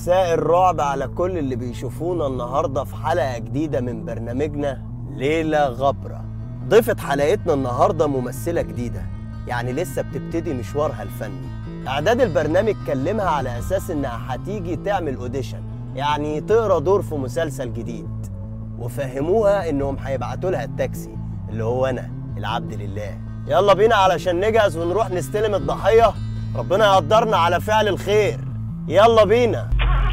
مساء الرعب على كل اللي بيشوفونا النهارده في حلقه جديده من برنامجنا ليله غبره ضيفة حلقتنا النهارده ممثله جديده يعني لسه بتبتدي مشوارها الفني اعداد البرنامج كلمها على اساس انها هتيجي تعمل اوديشن يعني تقرا دور في مسلسل جديد وفهموها انهم هيبعتوا لها التاكسي اللي هو انا العبد لله يلا بينا علشان نجهز ونروح نستلم الضحيه ربنا يقدرنا على فعل الخير يلا بينا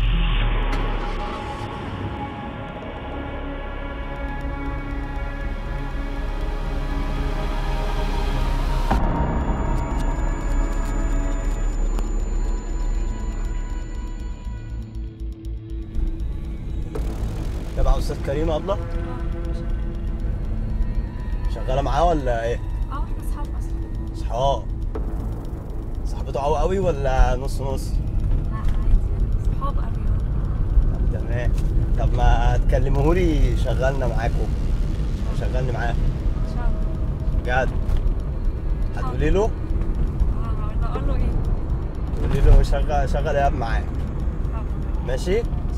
تبع استاذ كريم ابله شغاله معاه ولا ايه اه احنا اصحاب اصلا صحاب صاحبته قوي قوي ولا نص نص لا عادي صحاب قوي طب تمام طب ما تكلمهولي شغلنا معاكم شغلني معاه ان شاء الله بجد هتقولي له اه بقول له ايه تقولي له شغل شغل ايهاب معاك اه ماشي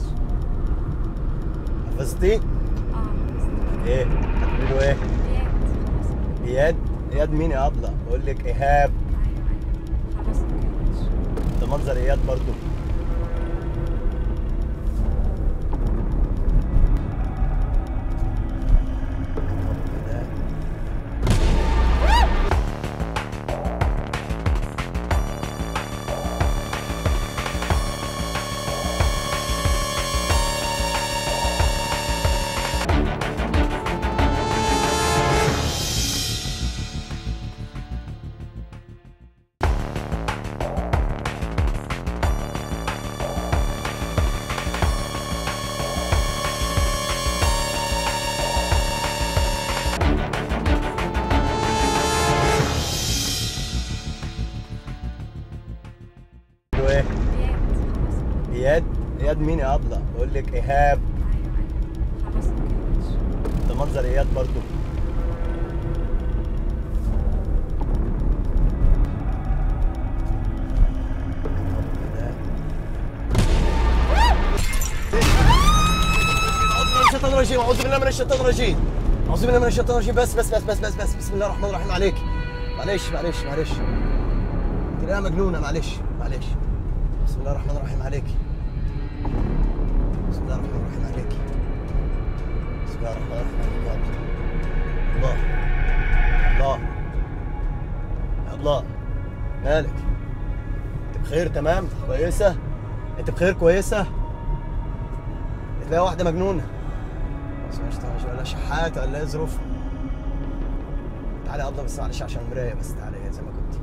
حفظتي اه ايه هتقولي له ايه اياد خلاص اياد اياد مين يا ابله بقول لك ايهاب ايوه ايوه خلاص كده. ده منظر اياد برضو له ايه اياد خلاص اياد اياد مين يا ابله بقول لك ايهاب ايوه ايوه خلاص كده. ده منظر اياد برضو الشيطان الرجيم اعوذ بالله من الشيطان الرجيم اعوذ بالله من الشيطان الرجيم بس بس بس بس بس بس بسم الله الرحمن الرحيم عليك معلش معلش معلش تلاقيها مجنونه معلش معلش بسم الله الرحمن الرحيم عليك بسم الله الرحمن الرحيم عليك بسم الله الرحمن الرحيم عليك يا الله الله يا الله مالك انت بخير تمام كويسه انت بخير كويسه تلاقي واحده مجنونه بس مش مش ولا شحات ولا ايه ظروفها تعالي يا الله بس معلش عشان المرايه بس تعالي زي ما كنت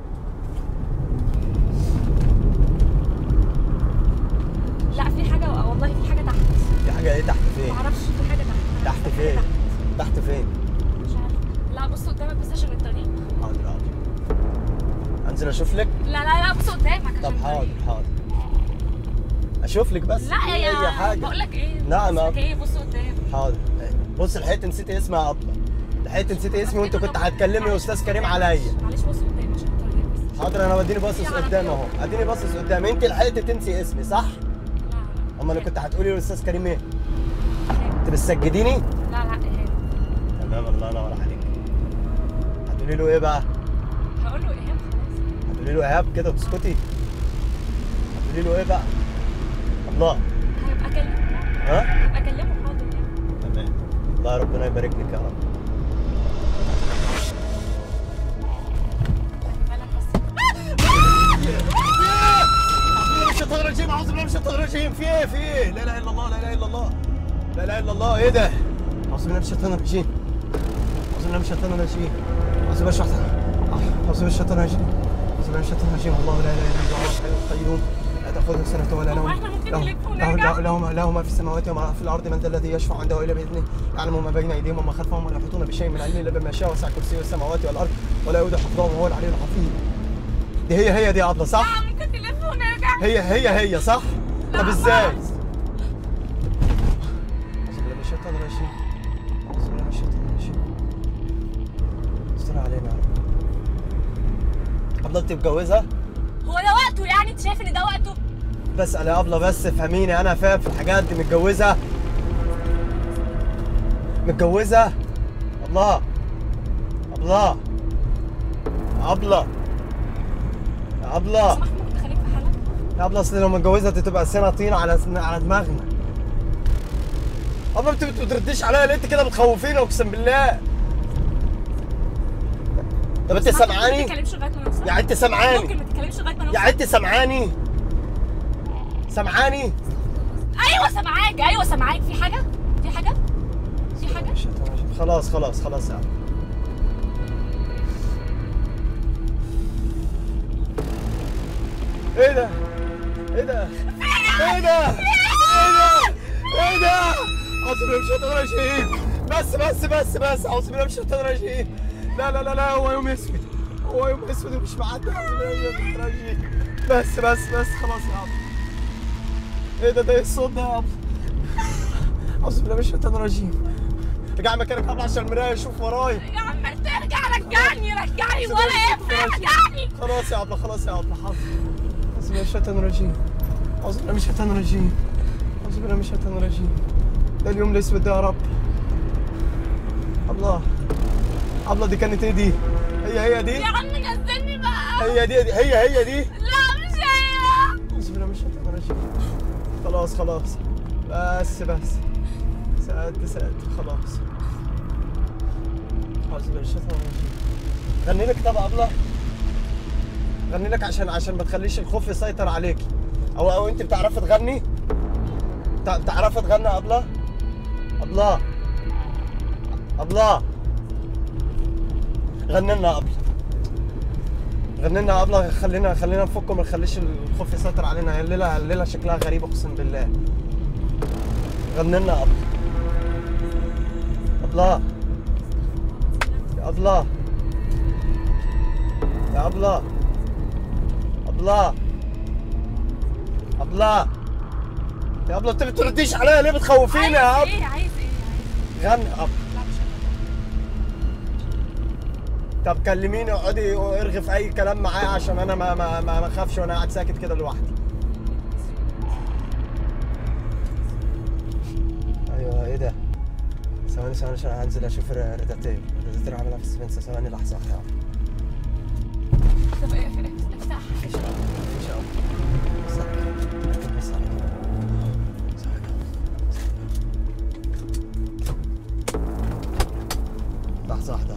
لا في حاجه والله في حاجه تحت في حاجه ايه تحت فين معرفش في حاجه تحت تحت في فين حاجة تحت فين مش عارفه لا بص قدامك بس عشان الطريق حاضر حاضر انزل اشوف لك لا لا لا بص قدامك طب عشان حاضر الطريق. حاضر اشوف لك بس لا في يا اي حاجه بقول لك ايه نعم. بقول لك ايه بص قدام حاضر بص لحقت نسيتي اسمي يا ابله لحقت نسيتي اسمي وانت كنت هتكلمي يا استاذ كريم عليا معلش بص قدام عشان الطريق بس حاضر انا بديني باصص قدام اهو اديني باصص قدام انت لحقت تنسي اسمي صح لا اما انا كنت هتقولي للاستاذ كريم ايه لا انت بتسجديني لا لا ايهاب تمام الله ينور عليك هتقولي له ايه بقى هقول له ايهاب خلاص هتقولي له ايهاب كده وتسكتي هتقولي له ايه بقى الله هيبقى اكلمه ها هيبقى اكلمه حاضر يعني تمام الله ربنا يبارك لك يا رب خلي بالك بس أعوذ بالله من الشيطان الرجيم أعوذ بالله من الشيطان الرجيم في إيه في إيه لا إله إلا الله لا إله إلا الله لا إله إلا الله إيه ده أعوذ بالله من الشيطان الرجيم أعوذ بالله من الشيطان الرجيم أعوذ بالله من الشيطان أعوذ بالله من الشيطان الرجيم أعوذ بالله من الشيطان الرجيم الله لا إله إلا الله الحي القيوم لا تأخذه سنة ولا نوم إحنا ممكن له نلف له ونرجع؟ له له ما- له ما في السماوات وما في الأرض من ذا الذي يشفع عنده إلا بإذنه يعلم ما بين أيديهم وما خلفهم ولا يحيطون بشيء من علمه إلا بما شاء وسع كرسيه السماوات والأرض ولا يؤوده حفظهم وهو العلي العظيم دي هي هي دي يا عبله صح؟ لا ممكن تلف ونرجع هي هي هي صح؟ طب لا، ازاي؟ خلاص. أعوذ بالله من الشيطان الرجيم أعوذ بالله من الشيطان الرجيم استر علينا يا رب عبله انت متجوزها؟ هو ده وقته يعني انت شايف ان ده وقته بسأل يا أبلة بس فهميني أنا فاهم في الحاجات دي متجوزة متجوزة الله الله أبلة يا أبلة محمود خليك في حالك يا أبلة أصل لو متجوزة دي تبقى سنة طين على على دماغنا أبلة أنت ما بترديش عليا ليه أنت كده بتخوفيني أقسم بالله طب أنت ممكن ما سامعاني؟ تتكلمش لغايه ما نوصل يعني أنت سامعاني؟ ممكن ما تتكلمش لغايه ما نوصل يعني أنت سامعاني؟ سامعاني؟ ايوه سامعاك ايوه سامعاك في حاجه في حاجه في حاجه خلاص خلاص خلاص يا عم ايه ده؟ ايه ده؟ ايه ده؟ ايه ده؟ ايه ده؟ اعوذ بالله من الشيطان الرجيم بس بس بس بس اعوذ بالله من الشيطان الرجيم لا لا لا لا هو يوم اسود هو يوم اسود ومش معدي اعوذ بالله من الشيطان الرجيم بس بس بس خلاص يا عم ايه ده ده ايه الصوت ده يا عم اعوذ بالله من الشيطان الرجيم رجع مكانك قبل عشان المرايه شوف ورايا يا عم ترجع رجعني رجعني ولا ايه رجعني خلاص يا عبله خلاص يا عبله حاضر اعوذ بالله من الشيطان الرجيم اعوذ بالله من الشيطان الرجيم اعوذ بالله من الشيطان الرجيم ده اليوم الاسود ده يا رب الله عبله دي كانت ايه دي؟ هي هي دي؟ يا عم نزلني بقى هي دي, دي هي هي دي؟ لا مش هي اعوذ بالله من الشيطان الرجيم خلاص خلاص بس بس سألت سألت خلاص اعوذ بالله من الشيطان الرجيم غني لك طب ابله غني لك عشان عشان ما تخليش الخوف يسيطر عليكي او او انت بتعرفي تغني تع- بتعرفي تغني يا ابله ابله ابله غني لنا يا ابله غني لنا يا ابله خلينا خلينا نفك وما نخليش الخوف يسيطر علينا هي الليله الليله شكلها غريب اقسم بالله غني لنا يا ابله ابله يا ابله يا ابله ابله يا ابله انت بترديش عليا ليه بتخوفيني يا عايز ابله ايه عايز ايه غني يا ابله لا مش طب كلميني اقعدي ارغي في اي كلام معايا عشان انا ما ما ما ما اخافش وانا قاعد ساكت كده لوحدي ايوه ايه ده ثواني ثواني عشان هنزل اشوف الريداتير الريداتير عاملها في السفنسه ثواني لحظه واحده طب ايه افتح ان شاء الله ان شاء الله صح. صح. صح. لحظه واحده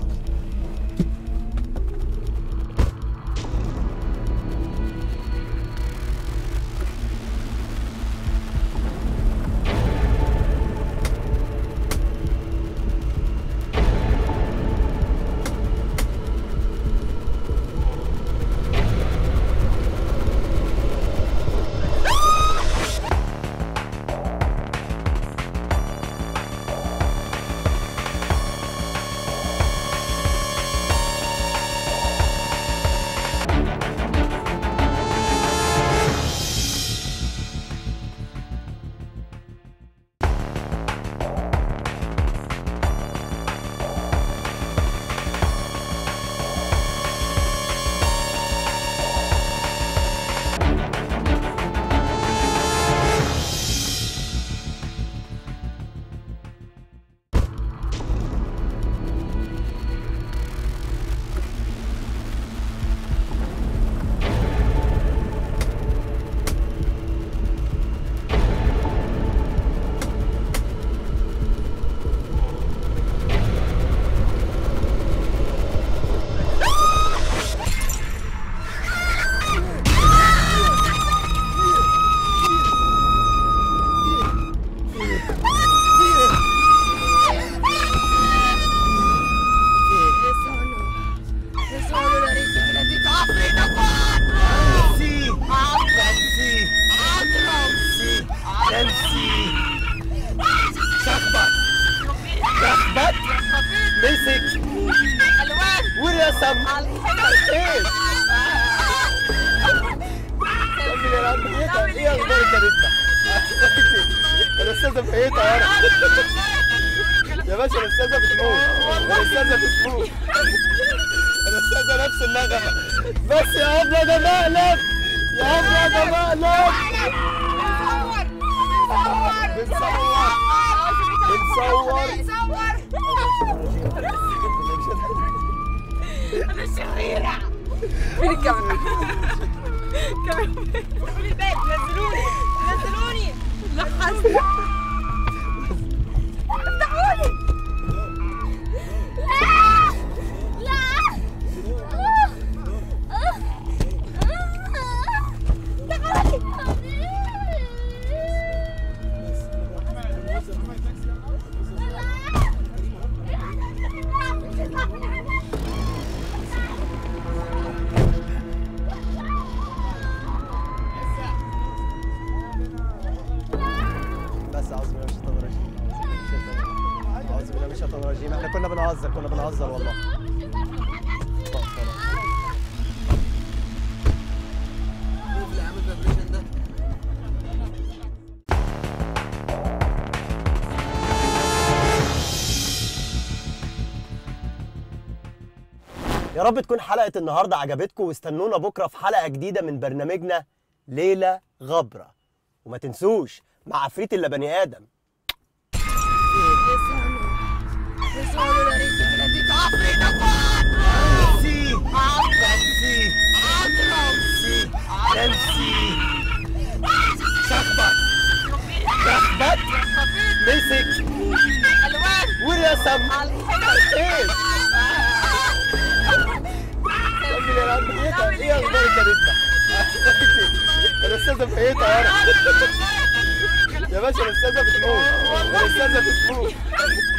نانسي نانسي نانسي نانسي شخبط شخبط مسك ورسم ايه كمل يا رب ايه ايه اخبار الكاريزما الاستاذه ميته يا رب يا باشا الاستاذه بتموت الاستاذه بتموت الاستاذه نفس النغمه بس يا ابله ده مقلب يا ابله ده مقلب بنصور بنصور انا شريره فين الكاميرا؟ كاميرا قولي الباب نزلوني نزلوني لحظة افتحولي لا بس اعوذ بالله من الشيطان الرجيم اعوذ بالله من الشيطان الرجيم احنا كنا بنهزر كنا بنهزر والله يا رب تكون حلقة النهاردة عجبتكم واستنونا بكرة في حلقة جديدة من برنامجنا ليلة غبرة وما تنسوش مع عفريت الا بني آدم نانسي نانسي نانسي نانسي شخبط شخبط مسك ورسم ايه راجل يا رب ايه ايه اخبار كارثه الاستاذه في ايه طياره يا باشا الاستاذه بتموت الاستاذه بتموت